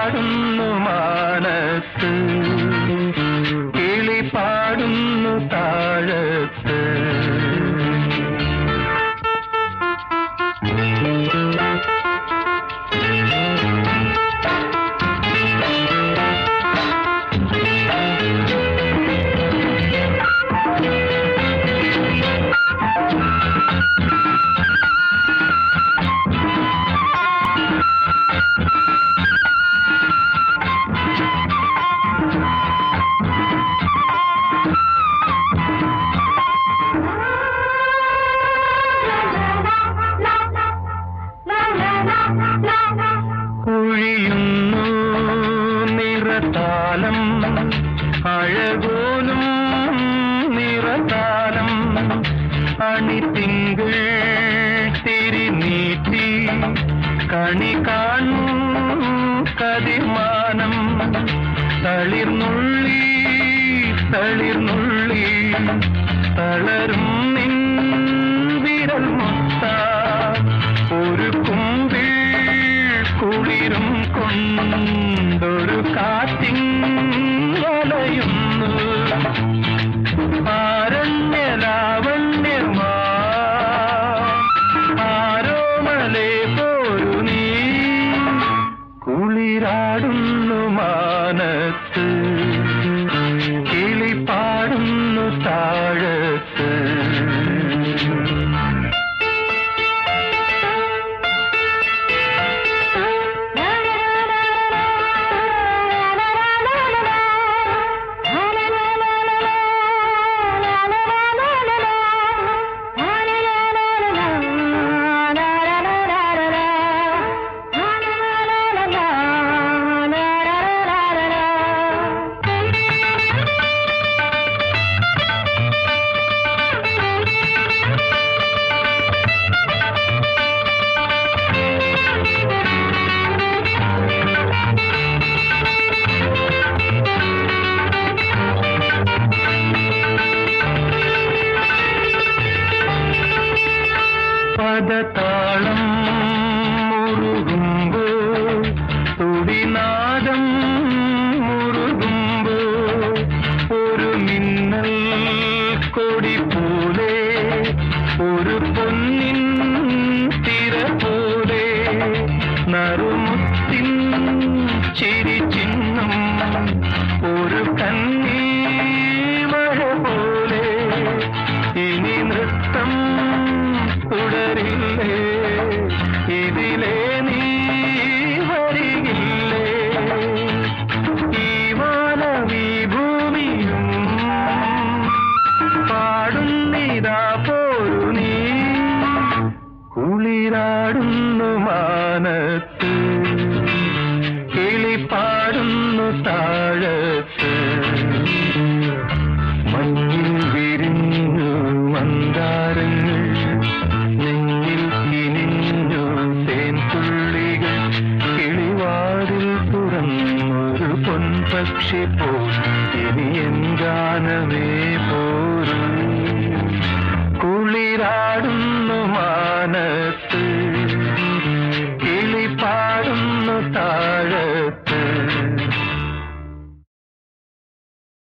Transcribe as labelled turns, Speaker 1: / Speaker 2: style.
Speaker 1: കുളിരാടുന്നു മാനത്ത് കിളി പാടുന്നു താഴത്ത് കുഴിയുന്നു നിറതാലം അഴകോലും നിറതാലം അണിത്തിങ്കൾ തിരിനീട്ടി കണി കാണൂ കതിമാനം തളിർന്നുള്ളി തളിർന്നുള്ളി തളരും നിൻ വിരൽ മുത്ത ഒരു കുമ്പിൾ കുളിരും കൊണ്ടൊരു കാറ്റിങ്ങലയുന്നു ആരണ്യലാവണ്യമാ ആരോമലേ പോരു നീ കുളിരാടുന്നു മാനത്ത് കിളി പാടുന്നു താഴത്ത് പദതാളം മുറുകുമ്പോ തുടിനാദം മുറുകുമ്പോ ഒരു മിന്നൽ കൊടി പോലെ ഒരു പൊന്നിൻ തിര പോലെ നറുമുത്തിൻ ചിരി ചിഹ്നം ഒരു കണ്ണീ മഴ പോലെ ഇനി നൃത്തം തുടരില്ലേ ഇതിലേ നീ വരികില്ലേ ഈ വാനവീ ഭൂമിയും പാടുന്നിതാ പോരു നീ കുളിരാടുന്നു മാനത്ത് കിളി പാടുന്നു താഴത്ത് മഞ്ഞിൽ വിരിഞ്ഞു മന്ദാരങ്ങൾ നെഞ്ഞിൽ കിനിഞ്ഞു തേൻതുള്ളികൾ കിളിവാതിൽ തുറന്നൊരു പൊൻപക്ഷി പോ ഇനി എൻ ഗാനമേ പോരും കുളിരാടുന്നു മാനത്ത്